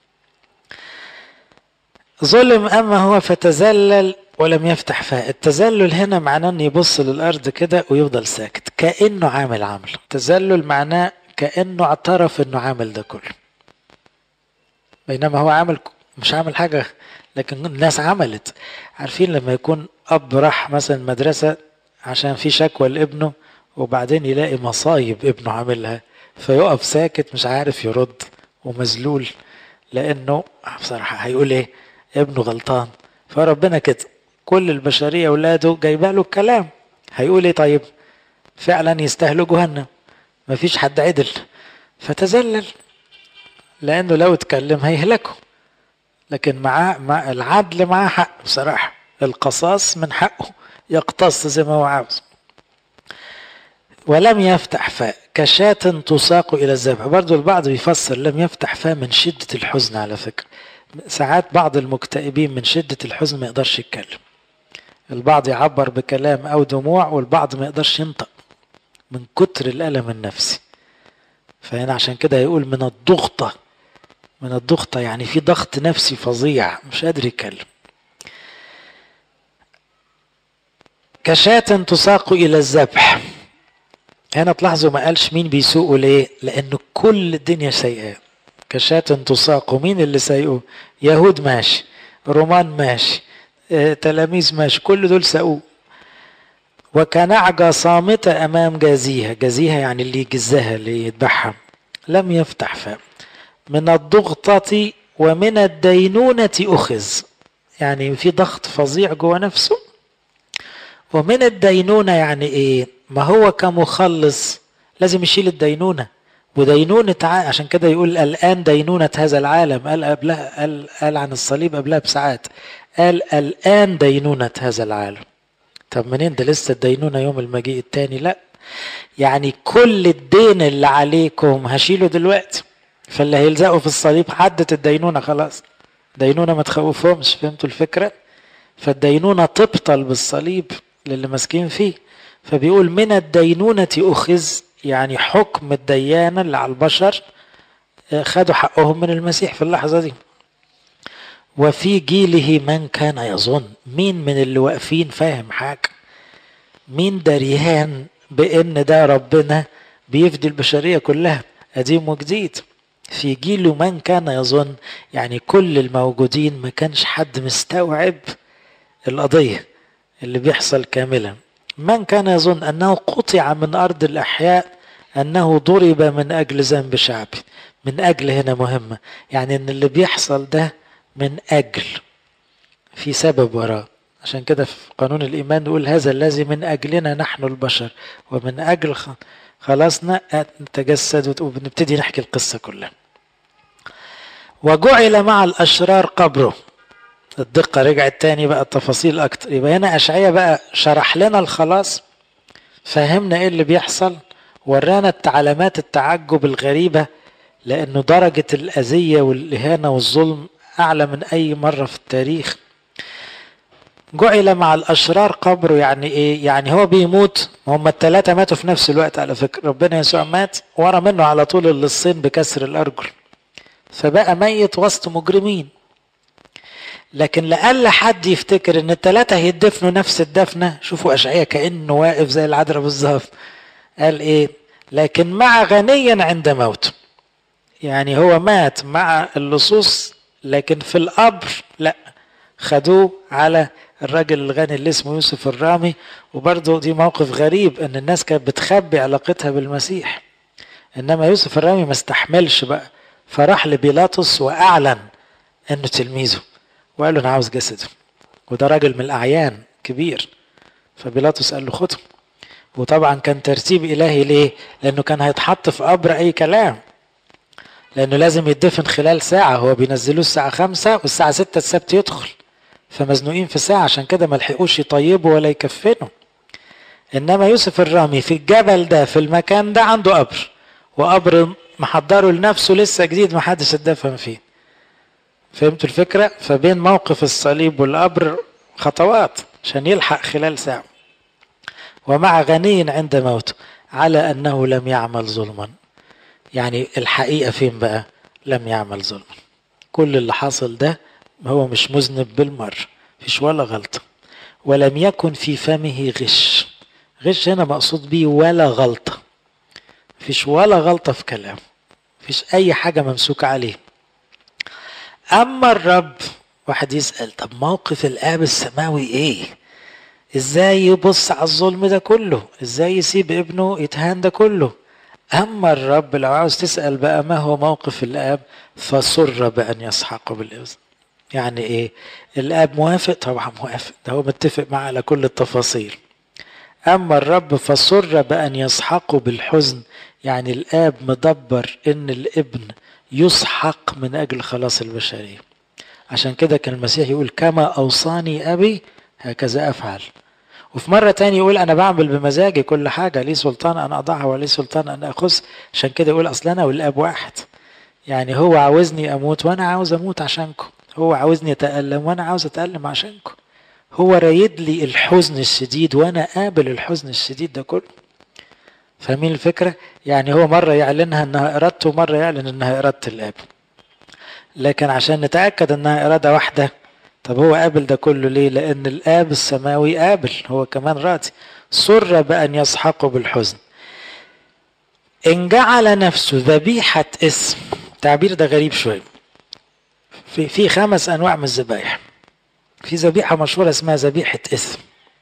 ظلم اما هو فتزلل ولم يفتح فاه التزلل هنا معناه انه يبص للارض كده ويفضل ساكت كانه عامل عمل تزلل معناه كانه اعترف انه عامل ده كله بينما هو عامل مش عامل حاجه لكن الناس عملت عارفين لما يكون اب راح مثلا مدرسه عشان في شكوى لابنه وبعدين يلاقي مصايب ابنه عاملها فيقف ساكت مش عارف يرد ومذلول لانه بصراحه هيقول ايه ابنه غلطان فربنا كده كل البشريه اولاده جايبه له الكلام هيقول ايه طيب فعلا يستاهلوا جهنم مفيش حد عدل فتذلل لانه لو اتكلم هيهلكه لكن معاه مع العدل معاه حق بصراحه القصاص من حقه يقتص زي ما هو عاوز ولم يفتح فاء كشاة تساق إلى الذبح برضو البعض بيفسر لم يفتح فاء من شدة الحزن على فكرة ساعات بعض المكتئبين من شدة الحزن ما يقدرش يتكلم البعض يعبر بكلام أو دموع والبعض ما يقدرش ينطق من كتر الألم النفسي فهنا عشان كده يقول من الضغطة من الضغطة يعني في ضغط نفسي فظيع مش قادر يتكلم كشاة تساق إلى الذبح هنا تلاحظوا ما قالش مين بيسوقه ليه لأنه كل الدنيا سيئة كشاة تساق مين اللي سايقه يهود ماشي رومان ماشي آه، تلاميذ ماشي كل دول ساقوه وكنعجة صامتة أمام جازيها جازيها يعني اللي يجزها اللي يذبحها لم يفتح فم من الضغطة ومن الدينونة أخذ يعني في ضغط فظيع جوه نفسه ومن الدينونة يعني إيه ما هو كمخلص لازم يشيل الدينونة ودينونة عشان كده يقول الآن دينونة هذا العالم قال قبلها قال, قال عن الصليب قبلها بساعات قال الآن دينونة هذا العالم طب منين ده لسه الدينونة يوم المجيء التاني لا يعني كل الدين اللي عليكم هشيله دلوقتي فاللي هيلزقوا في الصليب عدت الدينونة خلاص دينونة ما تخوفهمش فهمتوا الفكرة فالدينونة تبطل بالصليب للي ماسكين فيه فبيقول من الدينونة أخذ يعني حكم الديانة اللي على البشر خدوا حقهم من المسيح في اللحظة دي وفي جيله من كان يظن مين من اللي واقفين فاهم حاجة مين دريان بأن ده ربنا بيفدي البشرية كلها قديم وجديد في جيله من كان يظن يعني كل الموجودين ما كانش حد مستوعب القضية اللي بيحصل كاملا من كان يظن أنه قطع من أرض الأحياء أنه ضرب من أجل ذنب شعبي من أجل هنا مهمة يعني أن اللي بيحصل ده من أجل في سبب وراه عشان كده في قانون الإيمان نقول هذا الذي من أجلنا نحن البشر ومن أجل خلاصنا نتجسد وبنبتدي نحكي القصة كلها وجعل مع الأشرار قبره الدقة رجعت تاني بقى التفاصيل أكتر يبقى هنا أشعية بقى شرح لنا الخلاص فهمنا إيه اللي بيحصل ورانا علامات التعجب الغريبة لأنه درجة الأذية والإهانة والظلم أعلى من أي مرة في التاريخ جعل مع الأشرار قبره يعني إيه؟ يعني هو بيموت هم الثلاثة ماتوا في نفس الوقت على فكرة ربنا يسوع مات ورا منه على طول اللصين بكسر الأرجل فبقى ميت وسط مجرمين لكن لأقل حد يفتكر ان الثلاثة هيدفنوا نفس الدفنة شوفوا أشعية كأنه واقف زي العذراء بالظبط قال ايه لكن مع غنيا عند موته يعني هو مات مع اللصوص لكن في القبر لا خدوه على الراجل الغني اللي اسمه يوسف الرامي وبرضه دي موقف غريب ان الناس كانت بتخبي علاقتها بالمسيح انما يوسف الرامي ما استحملش بقى فراح لبيلاطس واعلن انه تلميذه وقال له انا عاوز جسده وده راجل من الاعيان كبير فبيلاطس قال له خده وطبعا كان ترتيب الهي ليه لانه كان هيتحط في قبر اي كلام لانه لازم يدفن خلال ساعة هو بينزلوه الساعة خمسة والساعة ستة السبت يدخل فمزنوقين في ساعة عشان كده ما لحقوش يطيبوا ولا يكفنوا انما يوسف الرامي في الجبل ده في المكان ده عنده قبر وقبر محضره لنفسه لسه جديد ما حدش اتدفن فيه فهمتوا الفكرة فبين موقف الصليب والقبر خطوات عشان يلحق خلال ساعة ومع غني عند موته على أنه لم يعمل ظلما يعني الحقيقة فين بقى لم يعمل ظلما كل اللي حصل ده هو مش مذنب بالمرة فيش ولا غلطة ولم يكن في فمه غش غش هنا مقصود بيه ولا غلطة فيش ولا غلطة في كلامه فيش أي حاجة ممسوكة عليه أما الرب واحد يسأل طب موقف الآب السماوي إيه؟ إزاي يبص على الظلم ده كله؟ إزاي يسيب ابنه يتهان ده كله؟ أما الرب لو عاوز تسأل بقى ما هو موقف الآب فسر بأن يسحق بالإذن يعني إيه؟ الآب موافق؟ طبعا موافق ده هو متفق معاه على كل التفاصيل أما الرب فسر بأن يسحقوا بالحزن يعني الآب مدبر إن الابن يسحق من أجل خلاص البشرية عشان كده كان المسيح يقول كما أوصاني أبي هكذا أفعل وفي مرة تاني يقول أنا بعمل بمزاجي كل حاجة لي سلطان أن أضعها ولي سلطان أن أخذ عشان كده يقول أصل أنا والآب واحد يعني هو عاوزني أموت وأنا عاوز أموت عشانكم هو عاوزني أتألم وأنا عاوز أتألم عشانكم هو رايد لي الحزن الشديد وأنا قابل الحزن الشديد ده كله فاهمين الفكرة؟ يعني هو مرة يعلنها انها ارادته ومرة يعلن انها ارادة الاب. لكن عشان نتأكد انها ارادة واحدة طب هو قابل ده كله ليه؟ لأن الآب السماوي قابل هو كمان راضي. سر بأن يسحقه بالحزن. إن جعل نفسه ذبيحة اسم التعبير ده غريب شوية. في في خمس أنواع من الذبايح. في ذبيحة مشهورة اسمها ذبيحة اسم.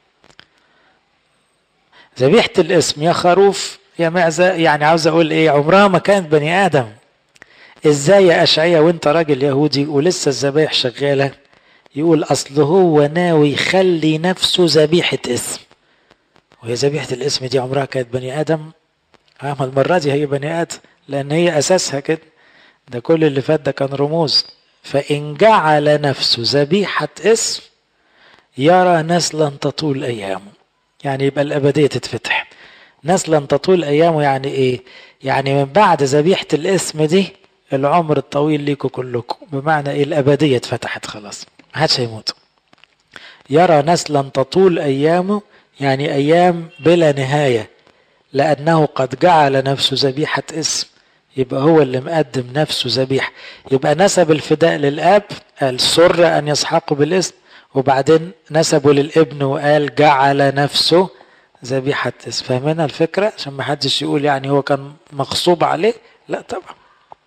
ذبيحة الاسم يا خروف يا معزة يعني عاوز اقول ايه عمرها ما كانت بني ادم ازاي يا اشعيا وانت راجل يهودي ولسه الذبايح شغالة يقول اصل هو ناوي يخلي نفسه ذبيحة اسم وهي ذبيحة الاسم دي عمرها كانت بني ادم اما المرة دي هي بني ادم لان هي اساسها كده ده كل اللي فات ده كان رموز فان جعل نفسه ذبيحة اسم يرى نسلا تطول ايامه يعني يبقى الأبدية تتفتح نسلا تطول أيامه يعني إيه يعني من بعد ذبيحة الاسم دي العمر الطويل ليكم كلكم بمعنى إيه الأبدية اتفتحت خلاص ما حدش هيموت يرى نسلا تطول أيامه يعني أيام بلا نهاية لأنه قد جعل نفسه ذبيحة اسم يبقى هو اللي مقدم نفسه ذبيحة يبقى نسب الفداء للآب قال سر أن يسحقه بالاسم وبعدين نسبه للابن وقال جعل نفسه ذبيحة اسم فاهمين الفكرة عشان ما حدش يقول يعني هو كان مغصوب عليه لا طبعا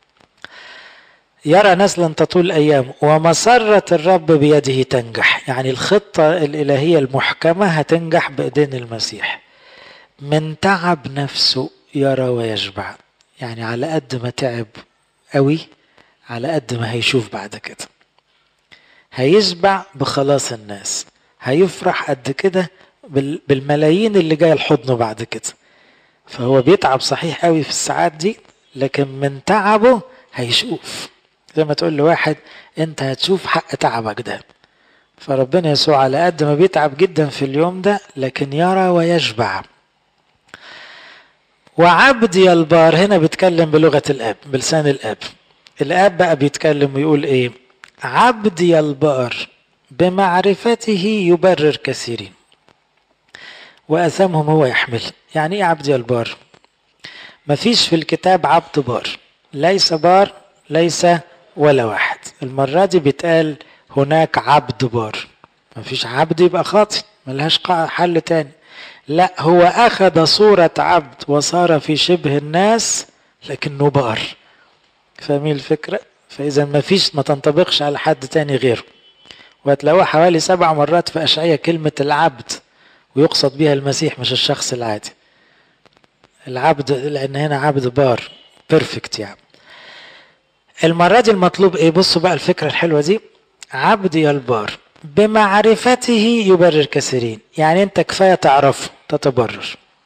يرى نسلا تطول أيام ومسرة الرب بيده تنجح يعني الخطة الإلهية المحكمة هتنجح بإيدين المسيح من تعب نفسه يرى ويشبع يعني على قد ما تعب قوي على قد ما هيشوف بعد كده هيشبع بخلاص الناس هيفرح قد كده بالملايين اللي جايه لحضنه بعد كده فهو بيتعب صحيح قوي في الساعات دي لكن من تعبه هيشوف زي ما تقول لواحد انت هتشوف حق تعبك ده فربنا يسوع على قد ما بيتعب جدا في اليوم ده لكن يرى ويشبع وعبدي البار هنا بيتكلم بلغة الآب بلسان الآب الآب بقى بيتكلم ويقول إيه عبدي البار بمعرفته يبرر كثيرين وأثامهم هو يحمل يعني إيه عبدي البار مفيش في الكتاب عبد بار ليس بار ليس ولا واحد المرة دي بيتقال هناك عبد بار مفيش عبد يبقى خاطئ ملهاش حل تاني لا هو أخذ صورة عبد وصار في شبه الناس لكنه بار فاهمين الفكرة فإذا ما فيش ما تنطبقش على حد تاني غيره وهتلاقوها حوالي سبع مرات في أشعية كلمة العبد ويقصد بها المسيح مش الشخص العادي العبد لأن هنا عبد بار بيرفكت يعني المرة دي المطلوب ايه بصوا بقى الفكرة الحلوة دي عبدي البار بمعرفته يبرر كثيرين يعني انت كفاية تعرفه تتبرر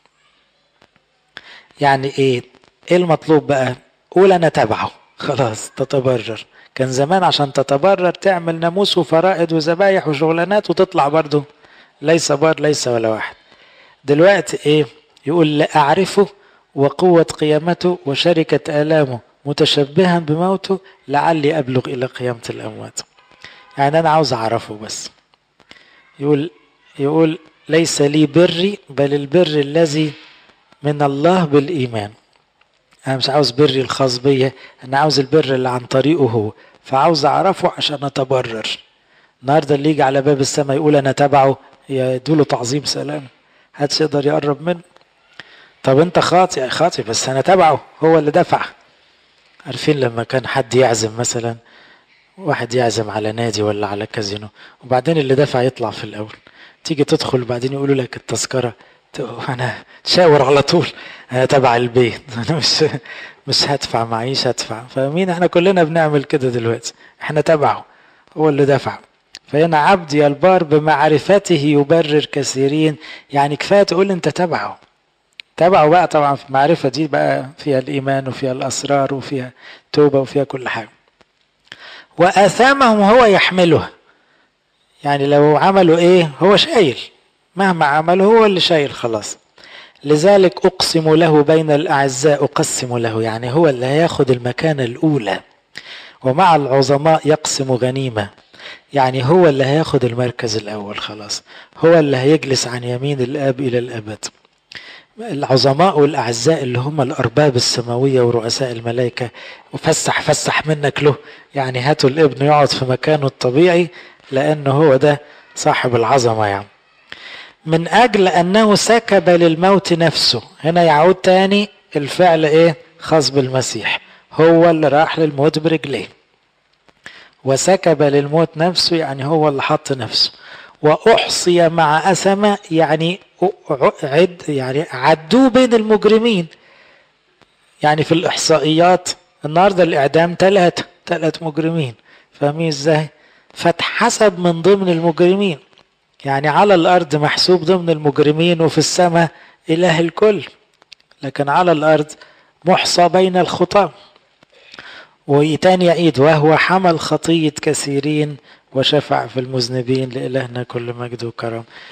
يعني ايه ايه المطلوب بقى قول انا تبعه خلاص تتبرر كان زمان عشان تتبرر تعمل ناموس وفرائض وذبايح وشغلانات وتطلع برضه ليس بار ليس ولا واحد دلوقتي ايه يقول لا اعرفه وقوة قيامته وشركة آلامه متشبها بموته لعلي أبلغ إلى قيامة الأموات يعني أنا عاوز أعرفه بس يقول يقول ليس لي بري بل البر الذي من الله بالإيمان أنا مش عاوز بري الخاص بيا أنا عاوز البر اللي عن طريقه هو فعاوز أعرفه عشان أتبرر النهاردة اللي يجي على باب السماء يقول أنا تبعه يدوله تعظيم سلام محدش يقدر يقرب منه طب أنت خاطئ خاطئ بس أنا تبعه هو اللي دفع عارفين لما كان حد يعزم مثلا واحد يعزم على نادي ولا على كازينو وبعدين اللي دفع يطلع في الأول تيجي تدخل وبعدين يقولوا لك التذكرة انا تشاور على طول انا تبع البيت انا مش مش هدفع معيش هدفع فاهمين احنا كلنا بنعمل كده دلوقتي احنا تبعه هو اللي دفع فهنا عبدي البار بمعرفته يبرر كثيرين يعني كفايه تقول انت تبعه تبعه بقى طبعا في المعرفه دي بقى فيها الايمان وفيها الاسرار وفيها توبه وفيها كل حاجه واثامهم هو يحملها يعني لو عملوا ايه هو شايل مهما عمل هو اللي شايل خلاص لذلك أقسم له بين الأعزاء أقسم له يعني هو اللي هياخد المكانة الأولى ومع العظماء يقسم غنيمة يعني هو اللي هياخد المركز الأول خلاص هو اللي هيجلس عن يمين الآب إلى الأبد العظماء والأعزاء اللي هم الأرباب السماوية ورؤساء الملائكة وفسح فسح منك له يعني هاتوا الابن يقعد في مكانه الطبيعي لأنه هو ده صاحب العظمة يعني من أجل أنه سكب للموت نفسه هنا يعود تاني الفعل إيه خاص بالمسيح هو اللي راح للموت برجليه وسكب للموت نفسه يعني هو اللي حط نفسه وأحصي مع أسمة يعني عد يعني عدوه بين المجرمين يعني في الإحصائيات النهاردة الإعدام ثلاثة ثلاث مجرمين فاهمين إزاي فاتحسب من ضمن المجرمين يعني على الأرض محسوب ضمن المجرمين وفي السماء إله الكل لكن على الأرض محصى بين الخطام وتاني يعيد وهو حمل خطية كثيرين وشفع في المذنبين لإلهنا كل مجد وكرم